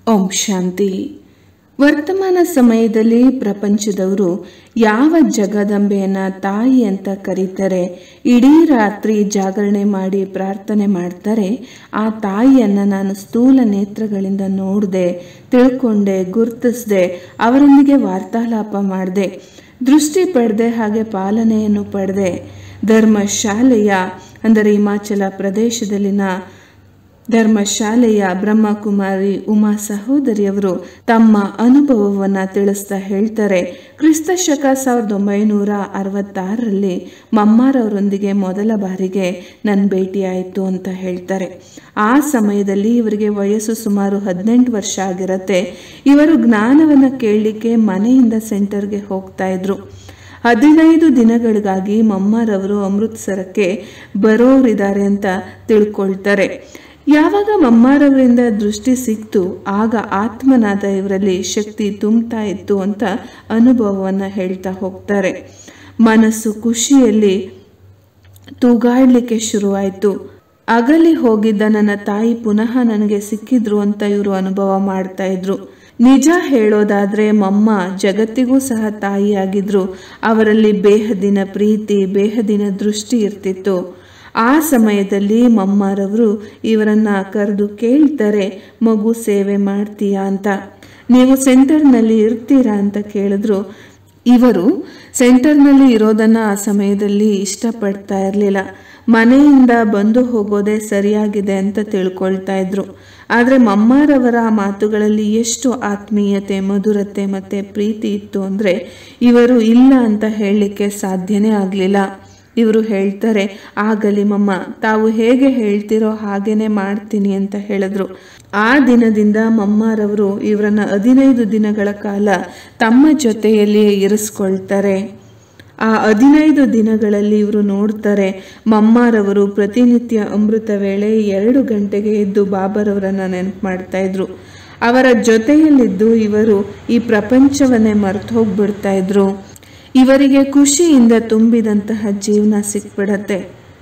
ಓಂ ಶಾಂತಿ ವರ್ತಮಾನ ಸಮಯದಲ್ಲಿ ಪ್ರಪಂಚದವರು ಯಾವ ಜಗದಂಬೆಯನ್ನ ತಾಯಿ ಅಂತ ಕರೀತಾರೆ ಇಡೀ ರಾತ್ರಿ ಜಾಗರಣೆ ಮಾಡಿ ಪ್ರಾರ್ಥನೆ ಮಾಡ್ತಾರೆ ಆ ತಾಯಿಯನ್ನ ನಾನು ಸ್ಥೂಲ ನೇತ್ರಗಳಿಂದ ನೋಡಿದೆ ತಿಳ್ಕೊಂಡೆ ಗುರ್ತಿಸ್ದೆ ಅವರೊಂದಿಗೆ ವಾರ್ತಾಲಾಪ ಮಾಡಿದೆ ದೃಷ್ಟಿ ಪಡೆದೆ ಹಾಗೆ ಪಾಲನೆಯನ್ನು ಪಡೆದೆ ಧರ್ಮಶಾಲೆಯ ಅಂದರೆ ಹಿಮಾಚಲ ಪ್ರದೇಶದಲ್ಲಿನ ಧರ್ಮಶಾಲೆಯ ಬ್ರಹ್ಮಕುಮಾರಿ ಉಮಾ ಸಹೋದರಿಯವರು ತಮ್ಮ ಅನುಭವವನ್ನು ತಿಳಿಸ್ತಾ ಹೇಳ್ತಾರೆ ಕ್ರಿಸ್ತ ಶಕ ಸಾವಿರದ ಒಂಬೈನೂರ ಅರವತ್ತಾರರಲ್ಲಿ ಮಮ್ಮಾರವರೊಂದಿಗೆ ಮೊದಲ ಬಾರಿಗೆ ನನ್ನ ಭೇಟಿಯಾಯಿತು ಅಂತ ಹೇಳ್ತಾರೆ ಆ ಸಮಯದಲ್ಲಿ ಇವರಿಗೆ ವಯಸ್ಸು ಸುಮಾರು ಹದಿನೆಂಟು ವರ್ಷ ಆಗಿರತ್ತೆ ಇವರು ಜ್ಞಾನವನ್ನು ಕೇಳಲಿಕ್ಕೆ ಮನೆಯಿಂದ ಸೆಂಟರ್ಗೆ ಹೋಗ್ತಾ ಇದ್ರು ಹದಿನೈದು ದಿನಗಳಿಗಾಗಿ ಮಮ್ಮಾರವರು ಅಮೃತ್ಸರಕ್ಕೆ ಬರೋರಿದ್ದಾರೆ ಅಂತ ತಿಳ್ಕೊಳ್ತಾರೆ ಯಾವಾಗ ಮಮ್ಮಾರವರಿಂದ ದೃಷ್ಟಿ ಸಿಕ್ತು ಆಗ ಆತ್ಮನಾದ ಇವರಲ್ಲಿ ಶಕ್ತಿ ತುಂಬ್ತಾ ಇತ್ತು ಅಂತ ಅನುಭವವನ್ನು ಹೇಳ್ತಾ ಹೋಗ್ತಾರೆ ಮನಸ್ಸು ಖುಷಿಯಲ್ಲಿ ತೂಗಾಡ್ಲಿಕ್ಕೆ ಶುರುವಾಯಿತು ಅಗಲಿ ಹೋಗಿದ್ದ ನನ್ನ ತಾಯಿ ಪುನಃ ನನಗೆ ಸಿಕ್ಕಿದ್ರು ಅಂತ ಇವರು ಅನುಭವ ಮಾಡ್ತಾ ಇದ್ರು ನಿಜ ಹೇಳೋದಾದ್ರೆ ಮಮ್ಮ ಜಗತ್ತಿಗೂ ಸಹ ತಾಯಿಯಾಗಿದ್ರು ಅವರಲ್ಲಿ ಬೇಹದಿನ ಪ್ರೀತಿ ಬೇಹದಿನ ದೃಷ್ಟಿ ಇರ್ತಿತ್ತು ಆ ಸಮಯದಲ್ಲಿ ಮಮ್ಮರವರು ಇವರನ್ನ ಕರೆದು ಕೇಳ್ತಾರೆ ಮಗು ಸೇವೆ ಮಾಡ್ತೀಯಾ ಅಂತ ನೀವು ಸೆಂಟರ್ನಲ್ಲಿ ಇರ್ತೀರಾ ಅಂತ ಕೇಳಿದ್ರು ಇವರು ಸೆಂಟರ್ನಲ್ಲಿ ಇರೋದನ್ನ ಆ ಸಮಯದಲ್ಲಿ ಇಷ್ಟಪಡ್ತಾ ಇರಲಿಲ್ಲ ಮನೆಯಿಂದ ಬಂದು ಹೋಗೋದೇ ಸರಿಯಾಗಿದೆ ಅಂತ ತಿಳ್ಕೊಳ್ತಾ ಇದ್ರು ಆದರೆ ಮಮ್ಮಾರವರ ಮಾತುಗಳಲ್ಲಿ ಎಷ್ಟು ಆತ್ಮೀಯತೆ ಮಧುರತೆ ಮತ್ತು ಪ್ರೀತಿ ಇತ್ತು ಅಂದರೆ ಇವರು ಇಲ್ಲ ಅಂತ ಹೇಳಲಿಕ್ಕೆ ಸಾಧ್ಯನೇ ಆಗಲಿಲ್ಲ ಇವರು ಹೇಳ್ತಾರೆ ಆಗಲಿ ಮಮ್ಮ ತಾವು ಹೇಗೆ ಹೇಳ್ತಿರೋ ಹಾಗೇನೆ ಮಾಡ್ತೀನಿ ಅಂತ ಹೇಳಿದ್ರು ಆ ದಿನದಿಂದ ಮಮ್ಮಾರವರು ಇವರನ್ನ ಹದಿನೈದು ದಿನಗಳ ಕಾಲ ತಮ್ಮ ಜೊತೆಯಲ್ಲಿಯೇ ಇರಿಸ್ಕೊಳ್ತಾರೆ ಆ ಹದಿನೈದು ದಿನಗಳಲ್ಲಿ ಇವರು ನೋಡ್ತಾರೆ ಮಮ್ಮಾರವರು ಪ್ರತಿನಿತ್ಯ ಅಮೃತ ವೇಳೆ ಎರಡು ಗಂಟೆಗೆ ಎದ್ದು ಬಾಬರವರನ್ನ ನೆನಪು ಮಾಡ್ತಾ ಇದ್ರು ಅವರ ಜೊತೆಯಲ್ಲಿದ್ದು ಇವರು ಈ ಪ್ರಪಂಚವನ್ನೇ ಮರೆತು ಹೋಗ್ಬಿಡ್ತಾ ಇದ್ರು ಇವರಿಗೆ ಖುಷಿಯಿಂದ ತುಂಬಿದಂತಹ ಜೀವನ ಸಿಕ್ಬಿಡತ್ತೆ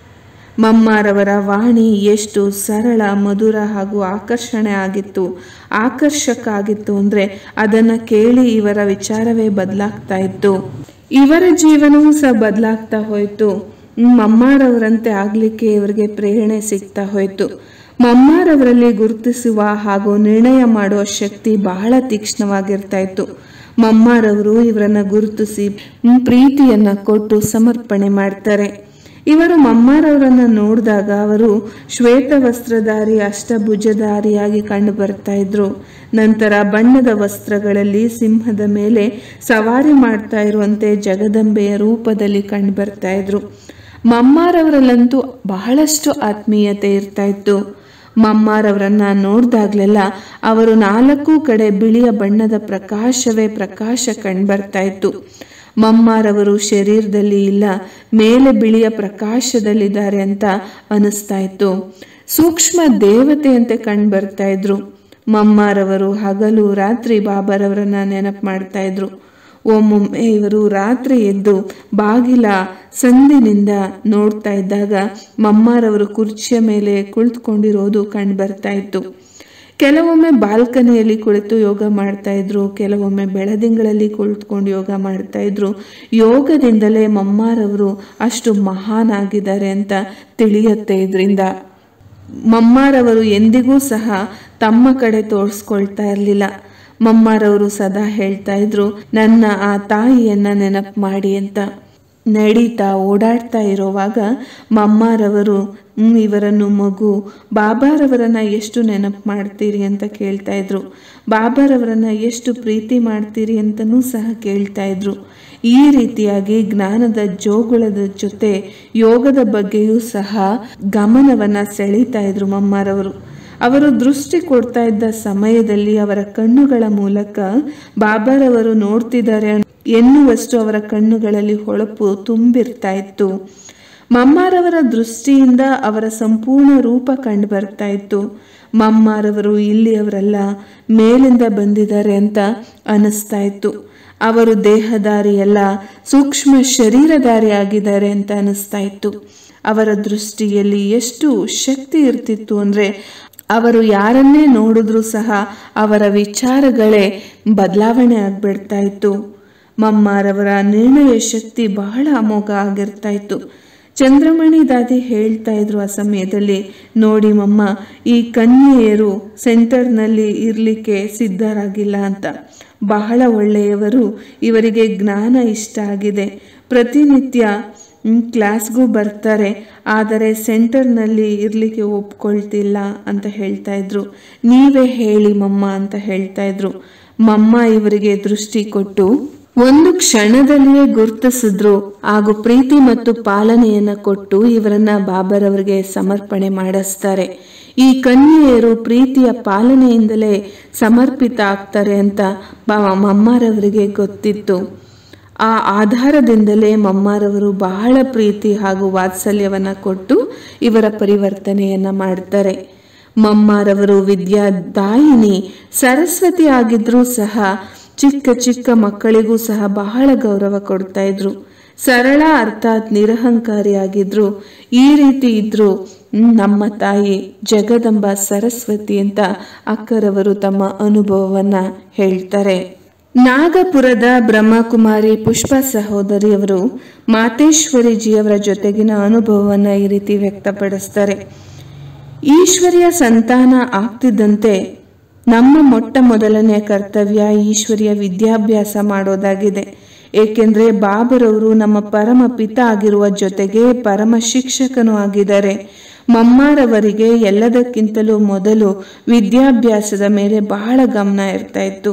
ಮಮ್ಮಾರವರ ವಾಣಿ ಎಷ್ಟು ಸರಳ ಮಧುರ ಹಾಗೂ ಆಕರ್ಷಣೆ ಆಗಿತ್ತು ಆಕರ್ಷಕ ಆಗಿತ್ತು ಅಂದರೆ ಅದನ್ನು ಕೇಳಿ ಇವರ ವಿಚಾರವೇ ಬದಲಾಗ್ತಾ ಇತ್ತು ಇವರ ಜೀವನವೂ ಸಹ ಬದಲಾಗ್ತಾ ಹೋಯಿತು ಮಮ್ಮಾರವರಂತೆ ಆಗಲಿಕ್ಕೆ ಇವರಿಗೆ ಪ್ರೇರಣೆ ಸಿಗ್ತಾ ಹೋಯಿತು ಮಮ್ಮಾರವರಲ್ಲಿ ಗುರುತಿಸುವ ಹಾಗೂ ನಿರ್ಣಯ ಮಾಡುವ ಶಕ್ತಿ ಬಹಳ ತೀಕ್ಷ್ಣವಾಗಿರ್ತಾ ಇತ್ತು ಮಮ್ಮಾರವರು ಇವರನ್ನ ಗುರುತಿಸಿ ಪ್ರೀತಿಯನ್ನ ಕೊಟ್ಟು ಸಮರ್ಪಣೆ ಮಾಡ್ತಾರೆ ಇವರು ಮಮ್ಮಾರವರನ್ನ ನೋಡಿದಾಗ ಅವರು ಶ್ವೇತ ವಸ್ತ್ರಧಾರಿ ಅಷ್ಟಭುಜಧಾರಿಯಾಗಿ ಕಂಡು ಬರ್ತಾ ಇದ್ರು ನಂತರ ಬಣ್ಣದ ವಸ್ತ್ರಗಳಲ್ಲಿ ಸಿಂಹದ ಮೇಲೆ ಸವಾರಿ ಮಾಡ್ತಾ ಇರುವಂತೆ ಜಗದಂಬೆಯ ರೂಪದಲ್ಲಿ ಕಂಡು ಬರ್ತಾ ಇದ್ರು ಮಮ್ಮಾರವರಲ್ಲಂತೂ ಬಹಳಷ್ಟು ಆತ್ಮೀಯತೆ ಇರ್ತಾ ಇತ್ತು ಮಮ್ಮಾರವರನ್ನ ನೋಡಿದಾಗ್ಲೆಲ್ಲ ಅವರು ನಾಲ್ಕು ಕಡೆ ಬಿಳಿಯ ಬಣ್ಣದ ಪ್ರಕಾಶವೇ ಪ್ರಕಾಶ ಕಂಡ್ಬರ್ತಾ ಇತ್ತು ಮಮ್ಮಾರವರು ಶರೀರದಲ್ಲಿ ಇಲ್ಲ ಮೇಲೆ ಬಿಳಿಯ ಪ್ರಕಾಶದಲ್ಲಿದ್ದಾರೆ ಅಂತ ಅನಿಸ್ತಾ ಇತ್ತು ಸೂಕ್ಷ್ಮ ದೇವತೆಯಂತೆ ಕಂಡ್ಬರ್ತಾ ಇದ್ರು ಮಮ್ಮಾರವರು ಹಗಲು ರಾತ್ರಿ ಬಾಬರವರನ್ನ ನೆನಪು ಮಾಡ್ತಾ ಇದ್ರು ಒಮ್ಮೊಮ್ಮೆ ಇವರು ರಾತ್ರಿ ಎದ್ದು ಬಾಗಿಲ ಸಂದಿನಿಂದ ನೋಡ್ತಾ ಇದ್ದಾಗ ಮಮ್ಮಾರವರು ಕುರ್ಚಿಯ ಮೇಲೆ ಕುಳಿತುಕೊಂಡಿರೋದು ಕಂಡು ಬರ್ತಾ ಇತ್ತು ಕೆಲವೊಮ್ಮೆ ಬಾಲ್ಕನಿಯಲ್ಲಿ ಕುಳಿತು ಯೋಗ ಮಾಡ್ತಾ ಇದ್ರು ಕೆಲವೊಮ್ಮೆ ಬೆಳದಿಂಗಳಲ್ಲಿ ಕುಳಿತುಕೊಂಡು ಯೋಗ ಮಾಡ್ತಾ ಇದ್ರು ಯೋಗದಿಂದಲೇ ಮಮ್ಮಾರವರು ಅಷ್ಟು ಮಹಾನ್ ಆಗಿದ್ದಾರೆ ಅಂತ ತಿಳಿಯುತ್ತೆ ಇದರಿಂದ ಮಮ್ಮಾರವರು ಎಂದಿಗೂ ಸಹ ತಮ್ಮ ಕಡೆ ತೋರಿಸ್ಕೊಳ್ತಾ ಇರಲಿಲ್ಲ ಮಮ್ಮಾರವರು ಸದಾ ಹೇಳ್ತಾ ಇದ್ರು ನನ್ನ ಆ ತಾಯಿಯನ್ನ ನೆನಪು ಮಾಡಿ ಅಂತ ನಡೀತಾ ಓಡಾಡ್ತಾ ಇರೋವಾಗ ಮಮ್ಮಾರವರು ಇವರನ್ನು ಮಗು ಬಾಬಾರವರನ್ನ ಎಷ್ಟು ನೆನಪು ಮಾಡ್ತೀರಿ ಅಂತ ಕೇಳ್ತಾ ಇದ್ರು ಬಾಬಾರವರನ್ನ ಎಷ್ಟು ಪ್ರೀತಿ ಮಾಡ್ತೀರಿ ಅಂತನೂ ಸಹ ಕೇಳ್ತಾ ಇದ್ರು ಈ ರೀತಿಯಾಗಿ ಜ್ಞಾನದ ಜೋಗುಳದ ಜೊತೆ ಯೋಗದ ಬಗ್ಗೆಯೂ ಸಹ ಗಮನವನ್ನ ಸೆಳೀತಾ ಇದ್ರು ಮಮ್ಮಾರವರು ಅವರು ದೃಷ್ಟಿ ಕೊಡ್ತಾ ಇದ್ದ ಸಮಯದಲ್ಲಿ ಅವರ ಕಣ್ಣುಗಳ ಮೂಲಕ ಬಾಬಾರವರು ನೋಡ್ತಿದ್ದಾರೆ ಎನ್ನುವಷ್ಟು ಅವರ ಕಣ್ಣುಗಳಲ್ಲಿ ಹೊಳಪು ತುಂಬಿರ್ತಾ ಇತ್ತು ಮಮ್ಮಾರವರ ದೃಷ್ಟಿಯಿಂದ ಅವರ ಸಂಪೂರ್ಣ ರೂಪ ಕಂಡು ಬರ್ತಾ ಇತ್ತು ಮಮ್ಮಾರವರು ಇಲ್ಲಿಯವರಲ್ಲ ಮೇಲಿಂದ ಬಂದಿದ್ದಾರೆ ಅಂತ ಅನಿಸ್ತಾ ಇತ್ತು ಅವರು ದೇಹದಾರಿಯಲ್ಲ ಸೂಕ್ಷ್ಮ ಶರೀರಧಾರಿ ಆಗಿದ್ದಾರೆ ಅಂತ ಅನಿಸ್ತಾ ಇತ್ತು ಅವರ ದೃಷ್ಟಿಯಲ್ಲಿ ಎಷ್ಟು ಶಕ್ತಿ ಇರ್ತಿತ್ತು ಅಂದರೆ ಅವರು ಯಾರನ್ನೇ ನೋಡಿದ್ರೂ ಸಹ ಅವರ ವಿಚಾರಗಳೇ ಬದಲಾವಣೆ ಆಗ್ಬಿಡ್ತಾ ಇತ್ತು ಮಮ್ಮಾರವರ ನಿರ್ಣಯ ಶಕ್ತಿ ಬಹಳ ಅಮೋಘ ಆಗಿರ್ತಾ ಇತ್ತು ಚಂದ್ರಮಣಿ ದಾದಿ ಹೇಳ್ತಾ ಇದ್ರು ಆ ಸಮಯದಲ್ಲಿ ನೋಡಿ ಮಮ್ಮ ಈ ಕನ್ಯೆಯರು ಸೆಂಟರ್ನಲ್ಲಿ ಇರಲಿಕ್ಕೆ ಸಿದ್ಧರಾಗಿಲ್ಲ ಅಂತ ಬಹಳ ಒಳ್ಳೆಯವರು ಇವರಿಗೆ ಜ್ಞಾನ ಇಷ್ಟ ಆಗಿದೆ ಪ್ರತಿನಿತ್ಯ ಕ್ಲಾಸ್ಗೂ ಬರ್ತಾರೆ ಆದರೆ ಸೆಂಟರ್ನಲ್ಲಿ ಇರಲಿಕ್ಕೆ ಒಪ್ಕೊಳ್ತಿಲ್ಲ ಅಂತ ಹೇಳ್ತಾ ಇದ್ರು ನೀವೇ ಹೇಳಿ ಮಮ್ಮ ಅಂತ ಹೇಳ್ತಾ ಇದ್ರು ಮಮ್ಮ ಇವರಿಗೆ ದೃಷ್ಟಿ ಕೊಟ್ಟು ಒಂದು ಕ್ಷಣದಲ್ಲಿಯೇ ಗುರುತಿಸಿದ್ರು ಹಾಗೂ ಪ್ರೀತಿ ಮತ್ತು ಪಾಲನೆಯನ್ನ ಕೊಟ್ಟು ಇವರನ್ನ ಬಾಬರವರಿಗೆ ಸಮರ್ಪಣೆ ಮಾಡಿಸ್ತಾರೆ ಈ ಕನ್ಯೆಯರು ಪ್ರೀತಿಯ ಪಾಲನೆಯಿಂದಲೇ ಸಮರ್ಪಿತ ಆಗ್ತಾರೆ ಅಂತ ಮಮ್ಮಾರವರಿಗೆ ಗೊತ್ತಿತ್ತು ಆ ಆಧಾರದಿಂದಲೇ ಮಮ್ಮಾರವರು ಬಹಳ ಪ್ರೀತಿ ಹಾಗೂ ವಾತ್ಸಲ್ಯವನ್ನ ಕೊಟ್ಟು ಇವರ ಪರಿವರ್ತನೆಯನ್ನ ಮಾಡ್ತಾರೆ ಮಮ್ಮಾರವರು ವಿದ್ಯಾದಾಯಿನಿ ಸರಸ್ವತಿ ಆಗಿದ್ರೂ ಸಹ ಚಿಕ್ಕ ಚಿಕ್ಕ ಮಕ್ಕಳಿಗೂ ಸಹ ಬಹಳ ಗೌರವ ಕೊಡ್ತಾ ಇದ್ರು ಸರಳ ಅರ್ಥಾತ್ ನಿರಹಂಕಾರಿಯಾಗಿದ್ರು ಈ ರೀತಿ ಇದ್ರು ನಮ್ಮ ತಾಯಿ ಜಗದಂಬ ಸರಸ್ವತಿ ಅಂತ ಅಕ್ಕರವರು ತಮ್ಮ ಅನುಭವವನ್ನ ಹೇಳ್ತಾರೆ ನಾಗಪುರದ ಬ್ರಹ್ಮಕುಮಾರಿ ಪುಷ್ಪ ಸಹೋದರಿಯವರು ಮಾತೇಶ್ವರಿಜಿಯವರ ಜೊತೆಗಿನ ಅನುಭವವನ್ನ ಈ ರೀತಿ ವ್ಯಕ್ತಪಡಿಸ್ತಾರೆ ಈಶ್ವರಿಯ ಸಂತಾನ ಆಗ್ತಿದ್ದಂತೆ ನಮ್ಮ ಮೊಟ್ಟ ಮೊದಲನೆಯ ಕರ್ತವ್ಯ ಈಶ್ವರಿಯ ವಿದ್ಯಾಭ್ಯಾಸ ಮಾಡೋದಾಗಿದೆ ಏಕೆಂದ್ರೆ ಬಾಬರವರು ನಮ್ಮ ಪರಮ ಪಿತ ಆಗಿರುವ ಜೊತೆಗೆ ಪರಮ ಶಿಕ್ಷಕನೂ ಆಗಿದ್ದಾರೆ ಮಮ್ಮಾರವರಿಗೆ ಎಲ್ಲದಕ್ಕಿಂತಲೂ ಮೊದಲು ವಿದ್ಯಾಭ್ಯಾಸದ ಮೇಲೆ ಬಹಳ ಗಮನ ಇರ್ತಾ ಇತ್ತು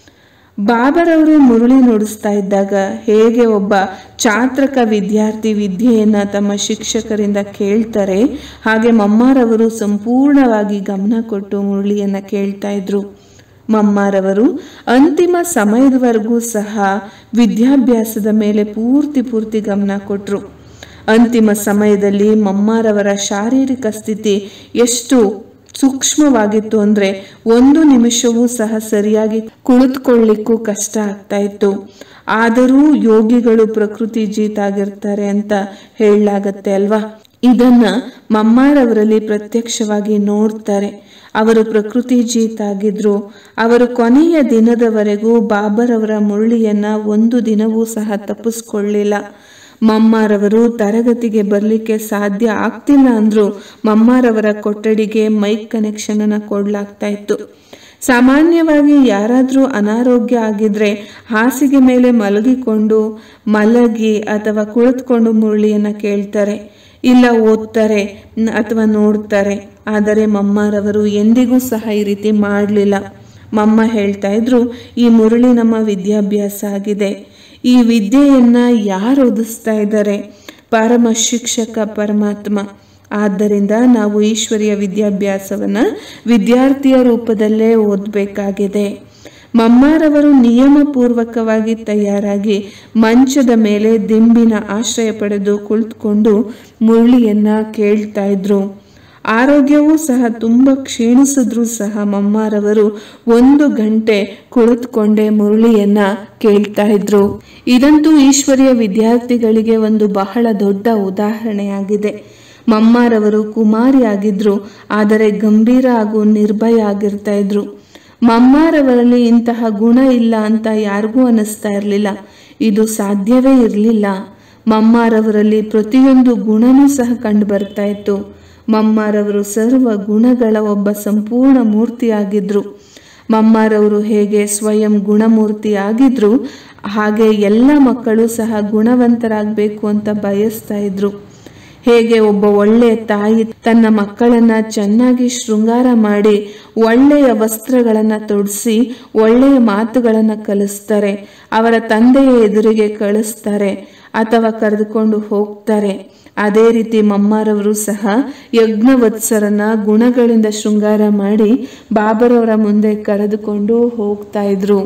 ಬಾಬರವರು ಮುರುಳಿ ನುಡಿಸ್ತಾ ಇದ್ದಾಗ ಹೇಗೆ ಒಬ್ಬ ಚಾತ್ರಕ ವಿದ್ಯಾರ್ಥಿ ವಿದ್ಯೆಯನ್ನ ತಮ್ಮ ಶಿಕ್ಷಕರಿಂದ ಕೇಳ್ತಾರೆ ಹಾಗೆ ಮಮ್ಮಾರವರು ಸಂಪೂರ್ಣವಾಗಿ ಗಮನ ಕೊಟ್ಟು ಮುರುಳಿಯನ್ನ ಕೇಳ್ತಾ ಇದ್ರು ಮಮ್ಮಾರವರು ಅಂತಿಮ ಸಮಯದವರೆಗೂ ಸಹ ವಿದ್ಯಾಭ್ಯಾಸದ ಮೇಲೆ ಪೂರ್ತಿ ಪೂರ್ತಿ ಗಮನ ಕೊಟ್ರು ಅಂತಿಮ ಸಮಯದಲ್ಲಿ ಮಮ್ಮಾರವರ ಶಾರೀರಿಕ ಸ್ಥಿತಿ ಎಷ್ಟು ಸೂಕ್ಷ್ಮವಾಗಿತ್ತು ಅಂದ್ರೆ ಒಂದು ನಿಮಿಷವೂ ಸಹ ಸರಿಯಾಗಿ ಕುಳಿತುಕೊಳ್ಳಿಕ್ಕೂ ಕಷ್ಟ ಆಗ್ತಾ ಇತ್ತು ಆದರೂ ಯೋಗಿಗಳು ಪ್ರಕೃತಿ ಜೀತಾಗಿರ್ತಾರೆ ಅಂತ ಹೇಳಲಾಗತ್ತೆ ಅಲ್ವಾ ಇದನ್ನ ಮಮ್ಮಾರವರಲ್ಲಿ ಪ್ರತ್ಯಕ್ಷವಾಗಿ ನೋಡ್ತಾರೆ ಅವರು ಪ್ರಕೃತಿ ಜೀತಾಗಿದ್ರು ಅವರು ಕೊನೆಯ ದಿನದವರೆಗೂ ಬಾಬರವರ ಮುರಳಿಯನ್ನ ಒಂದು ದಿನವೂ ಸಹ ತಪ್ಪಿಸ್ಕೊಳ್ಳಿಲ್ಲ ಮಮ್ಮಾರವರು ತರಗತಿಗೆ ಬರಲಿಕ್ಕೆ ಸಾಧ್ಯ ಆಗ್ತಿಲ್ಲ ಅಂದ್ರು ಮಮ್ಮಾರವರ ಕೊಠಡಿಗೆ ಮೈಕ್ ಕನೆಕ್ಷನ್ ಅನ್ನ ಕೊಡ್ಲಾಗ್ತಾ ಇತ್ತು ಸಾಮಾನ್ಯವಾಗಿ ಯಾರಾದರೂ ಅನಾರೋಗ್ಯ ಆಗಿದ್ರೆ ಹಾಸಿಗೆ ಮೇಲೆ ಮಲಗಿಕೊಂಡು ಮಲಗಿ ಅಥವಾ ಕುಳಿತುಕೊಂಡು ಮುರಳಿಯನ್ನ ಕೇಳ್ತಾರೆ ಇಲ್ಲ ಓದ್ತಾರೆ ಅಥವಾ ನೋಡ್ತಾರೆ ಆದರೆ ಮಮ್ಮಾರವರು ಎಂದಿಗೂ ಸಹ ಈ ರೀತಿ ಮಾಡಲಿಲ್ಲ ಮಮ್ಮ ಹೇಳ್ತಾ ಇದ್ರು ಈ ಮುರಳಿ ನಮ್ಮ ವಿದ್ಯಾಭ್ಯಾಸ ಆಗಿದೆ ಈ ವಿದ್ಯೆಯನ್ನ ಯಾರು ಓದಿಸ್ತಾ ಇದ್ದಾರೆ ಪರಮ ಶಿಕ್ಷಕ ಪರಮಾತ್ಮ ಆದ್ದರಿಂದ ನಾವು ಈಶ್ವರಿಯ ವಿದ್ಯಾಭ್ಯಾಸವನ್ನ ವಿದ್ಯಾರ್ಥಿಯ ರೂಪದಲ್ಲೇ ಓದಬೇಕಾಗಿದೆ ಮಮ್ಮಾರವರು ನಿಯಮಪೂರ್ವಕವಾಗಿ ತಯಾರಾಗಿ ಮಂಚದ ಮೇಲೆ ದಿಂಬಿನ ಆಶ್ರಯ ಪಡೆದು ಕುಳಿತುಕೊಂಡು ಮುರಳಿಯನ್ನ ಕೇಳ್ತಾ ಇದ್ರು ಆರೋಗ್ಯವೂ ಸಹ ತುಂಬ ಕ್ಷೀಣಿಸಿದ್ರೂ ಸಹ ಮಮ್ಮಾರವರು ಒಂದು ಗಂಟೆ ಕುಳಿತುಕೊಂಡೇ ಮುರಳಿಯನ್ನ ಕೇಳ್ತಾ ಇದ್ರು ಇದಂತೂ ಈಶ್ವರಿಯ ವಿದ್ಯಾರ್ಥಿಗಳಿಗೆ ಒಂದು ಬಹಳ ದೊಡ್ಡ ಉದಾಹರಣೆಯಾಗಿದೆ ಮಮ್ಮಾರವರು ಕುಮಾರಿ ಆಗಿದ್ರು ಆದರೆ ಗಂಭೀರ ಹಾಗೂ ನಿರ್ಭಯ ಆಗಿರ್ತಾ ಇದ್ರು ಮಮ್ಮಾರವರಲ್ಲಿ ಇಂತಹ ಗುಣ ಇಲ್ಲ ಅಂತ ಯಾರಿಗೂ ಅನ್ನಿಸ್ತಾ ಇರಲಿಲ್ಲ ಇದು ಸಾಧ್ಯವೇ ಇರಲಿಲ್ಲ ಮಮ್ಮಾರವರಲ್ಲಿ ಪ್ರತಿಯೊಂದು ಗುಣನೂ ಸಹ ಕಂಡು ಬರ್ತಾ ಇತ್ತು ಮಮ್ಮಾರವರು ಸರ್ವ ಗುಣಗಳ ಒಬ್ಬ ಸಂಪೂರ್ಣ ಮೂರ್ತಿಯಾಗಿದ್ರು ಮಮ್ಮಾರವರು ಹೇಗೆ ಸ್ವಯಂ ಗುಣಮೂರ್ತಿ ಆಗಿದ್ರು ಹಾಗೆ ಎಲ್ಲ ಮಕ್ಕಳು ಸಹ ಗುಣವಂತರಾಗಬೇಕು ಅಂತ ಬಯಸ್ತಾ ಇದ್ರು ಹೇಗೆ ಒಬ್ಬ ಒಳ್ಳೆಯ ತಾಯಿ ತನ್ನ ಮಕ್ಕಳನ್ನ ಚೆನ್ನಾಗಿ ಶೃಂಗಾರ ಮಾಡಿ ಒಳ್ಳೆಯ ವಸ್ತ್ರಗಳನ್ನ ತೊಡಿಸಿ ಒಳ್ಳೆಯ ಮಾತುಗಳನ್ನ ಕಲಿಸ್ತಾರೆ ಅವರ ತಂದೆಯ ಎದುರಿಗೆ ಕಳಿಸ್ತಾರೆ ಅಥವಾ ಕರೆದುಕೊಂಡು ಹೋಗ್ತಾರೆ ಅದೇ ರೀತಿ ಮಮ್ಮಾರವರು ಸಹ ಯಜ್ಞವತ್ಸರನ ಗುಣಗಳಿಂದ ಶೃಂಗಾರ ಮಾಡಿ ಬಾಬರವರ ಮುಂದೆ ಕರೆದುಕೊಂಡು ಹೋಗ್ತಾ ಇದ್ರು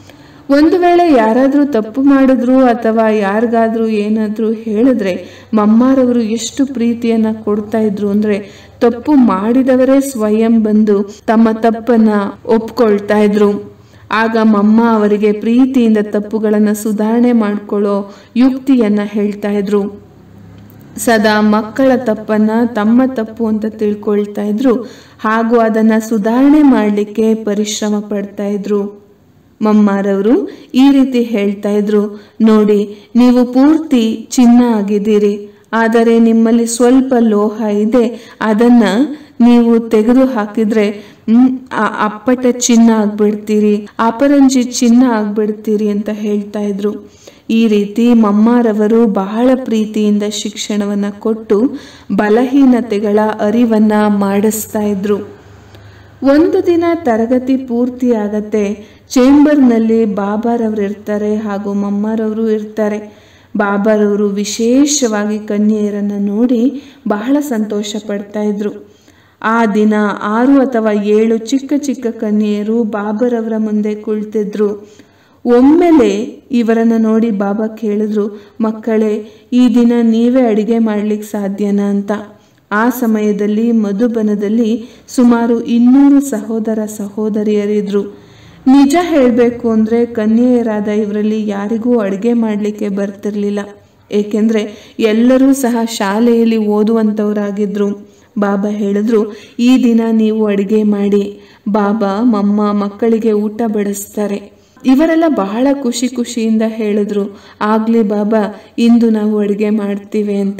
ಒಂದು ವೇಳೆ ಯಾರಾದರೂ ತಪ್ಪು ಮಾಡಿದ್ರು ಅಥವಾ ಯಾರಿಗಾದ್ರೂ ಏನಾದರೂ ಹೇಳಿದ್ರೆ ಮಮ್ಮಾರವರು ಎಷ್ಟು ಪ್ರೀತಿಯನ್ನ ಕೊಡ್ತಾ ಇದ್ರು ಅಂದ್ರೆ ತಪ್ಪು ಮಾಡಿದವರೇ ಸ್ವಯಂ ಬಂದು ತಮ್ಮ ತಪ್ಪನ್ನ ಒಪ್ಕೊಳ್ತಾ ಇದ್ರು ಆಗ ಮಮ್ಮ ಅವರಿಗೆ ಪ್ರೀತಿಯಿಂದ ತಪ್ಪುಗಳನ್ನ ಸುಧಾರಣೆ ಮಾಡ್ಕೊಳ್ಳೋ ಯುಕ್ತಿಯನ್ನ ಹೇಳ್ತಾ ಇದ್ರು ಸದಾ ಮಕ್ಕಳ ತಪ್ಪನ್ನ ತಮ್ಮ ತಪ್ಪು ಅಂತ ತಿಳ್ಕೊಳ್ತಾ ಇದ್ರು ಹಾಗೂ ಅದನ್ನ ಸುಧಾರಣೆ ಮಾಡಲಿಕ್ಕೆ ಪರಿಶ್ರಮ ಪಡ್ತಾ ಇದ್ರು ಮಮ್ಮಾರವರು ಈ ರೀತಿ ಹೇಳ್ತಾ ಇದ್ರು ನೋಡಿ ನೀವು ಪೂರ್ತಿ ಚಿನ್ನ ಆಗಿದ್ದೀರಿ ಆದರೆ ನಿಮ್ಮಲ್ಲಿ ಸ್ವಲ್ಪ ಲೋಹ ಇದೆ ಅದನ್ನ ನೀವು ತೆಗೆದು ಹಾಕಿದ್ರೆ ಹ್ಮ್ ಆ ಅಪ್ಪಟ ಚಿನ್ನ ಆಗ್ಬಿಡ್ತೀರಿ ಅಪರಂಜಿ ಚಿನ್ನ ಆಗ್ಬಿಡ್ತೀರಿ ಅಂತ ಹೇಳ್ತಾ ಇದ್ರು ಈ ರೀತಿ ಮಮ್ಮಾರವರು ಬಹಳ ಪ್ರೀತಿಯಿಂದ ಶಿಕ್ಷಣವನ್ನ ಕೊಟ್ಟು ಬಲಹೀನತೆಗಳ ಅರಿವನ್ನ ಮಾಡಿಸ್ತಾ ಇದ್ರು ಒಂದು ದಿನ ತರಗತಿ ಪೂರ್ತಿ ಆಗತ್ತೆ ಚೇಂಬರ್ನಲ್ಲಿ ಬಾಬಾರವರು ಇರ್ತಾರೆ ಹಾಗೂ ಮಮ್ಮಾರವರು ಇರ್ತಾರೆ ಬಾಬಾರವರು ವಿಶೇಷವಾಗಿ ಕನ್ಯೆಯರನ್ನು ನೋಡಿ ಬಹಳ ಸಂತೋಷ ಪಡ್ತಾ ಇದ್ರು ಆ ದಿನ ಆರು ಅಥವಾ ಏಳು ಚಿಕ್ಕ ಚಿಕ್ಕ ಕನ್ಯೆಯರು ಬಾಬರವರ ಮುಂದೆ ಕುಳಿತಿದ್ರು ಒಮ್ಮೆಲೆ ಇವರನ್ನು ನೋಡಿ ಬಾಬಾ ಕೇಳಿದ್ರು ಮಕ್ಕಳೇ ಈ ದಿನ ನೀವೇ ಅಡಿಗೆ ಮಾಡ್ಲಿಕ್ಕೆ ಸಾಧ್ಯನಾ ಅಂತ ಆ ಸಮಯದಲ್ಲಿ ಮಧುಬನದಲ್ಲಿ ಸುಮಾರು ಇನ್ನೂರು ಸಹೋದರ ಸಹೋದರಿಯರಿದ್ರು ನಿಜ ಹೇಳಬೇಕು ಅಂದರೆ ಕನ್ಯೆಯರಾದ ಇವರಲ್ಲಿ ಯಾರಿಗೂ ಅಡುಗೆ ಮಾಡಲಿಕ್ಕೆ ಬರ್ತಿರ್ಲಿಲ್ಲ ಏಕೆಂದರೆ ಎಲ್ಲರೂ ಸಹ ಶಾಲೆಯಲ್ಲಿ ಓದುವಂಥವರಾಗಿದ್ರು ಬಾಬಾ ಹೇಳಿದ್ರು ಈ ದಿನ ನೀವು ಅಡುಗೆ ಮಾಡಿ ಬಾಬಾ ಮಮ್ಮ ಮಕ್ಕಳಿಗೆ ಊಟ ಬಡಿಸ್ತಾರೆ ಇವರೆಲ್ಲ ಬಹಳ ಖುಷಿ ಖುಷಿಯಿಂದ ಹೇಳಿದ್ರು ಆಗ್ಲಿ ಬಾಬಾ ಇಂದು ನಾವು ಅಡುಗೆ ಮಾಡ್ತೀವಿ ಅಂತ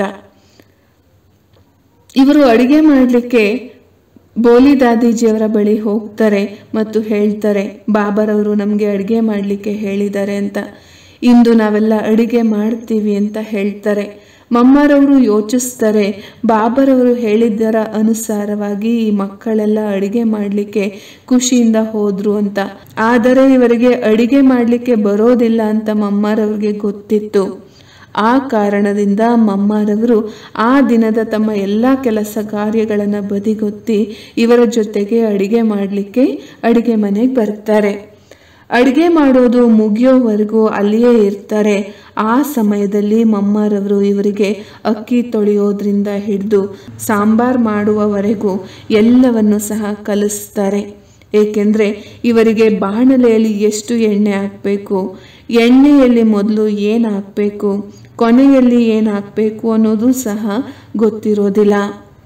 ಇವರು ಅಡುಗೆ ಮಾಡಲಿಕ್ಕೆ ಬೋಲಿ ದಾದೀಜಿಯವರ ಬಳಿ ಹೋಗ್ತಾರೆ ಮತ್ತು ಹೇಳ್ತಾರೆ ಬಾಬರವರು ನಮಗೆ ಅಡುಗೆ ಮಾಡಲಿಕ್ಕೆ ಹೇಳಿದ್ದಾರೆ ಅಂತ ಇಂದು ನಾವೆಲ್ಲ ಅಡುಗೆ ಮಾಡ್ತೀವಿ ಅಂತ ಹೇಳ್ತಾರೆ ಮಮ್ಮರವರು ಯೋಚಿಸ್ತಾರೆ ಬಾಬರವರು ಹೇಳಿದ್ದರ ಅನುಸಾರವಾಗಿ ಈ ಮಕ್ಕಳೆಲ್ಲ ಅಡುಗೆ ಮಾಡಲಿಕ್ಕೆ ಖುಷಿಯಿಂದ ಹೋದ್ರು ಅಂತ ಆದರೆ ಇವರಿಗೆ ಅಡುಗೆ ಮಾಡಲಿಕ್ಕೆ ಬರೋದಿಲ್ಲ ಅಂತ ಮಮ್ಮರವ್ರಿಗೆ ಗೊತ್ತಿತ್ತು ಆ ಕಾರಣದಿಂದ ಮಮ್ಮಾರವರು ಆ ದಿನದ ತಮ್ಮ ಎಲ್ಲ ಕೆಲಸ ಕಾರ್ಯಗಳನ್ನು ಬದಿಗೊತ್ತಿ ಇವರ ಜೊತೆಗೆ ಅಡಿಗೆ ಮಾಡಲಿಕ್ಕೆ ಅಡಿಗೆ ಮನೆಗೆ ಬರ್ತಾರೆ ಅಡಿಗೆ ಮಾಡೋದು ಮುಗಿಯೋವರೆಗೂ ಅಲ್ಲಿಯೇ ಇರ್ತಾರೆ ಆ ಸಮಯದಲ್ಲಿ ಮಮ್ಮಾರವರು ಇವರಿಗೆ ಅಕ್ಕಿ ತೊಳೆಯೋದ್ರಿಂದ ಹಿಡಿದು ಸಾಂಬಾರ್ ಮಾಡುವವರೆಗೂ ಎಲ್ಲವನ್ನು ಸಹ ಕಲಿಸ್ತಾರೆ ಏಕೆಂದರೆ ಇವರಿಗೆ ಬಾಣಲೆಯಲ್ಲಿ ಎಷ್ಟು ಎಣ್ಣೆ ಹಾಕಬೇಕು ಎಣ್ಣೆಯಲ್ಲಿ ಮೊದಲು ಏನು ಹಾಕಬೇಕು ಕೊನೆಯಲ್ಲಿ ಏನು ಹಾಕಬೇಕು ಅನ್ನೋದು ಸಹ ಗೊತ್ತಿರೋದಿಲ್ಲ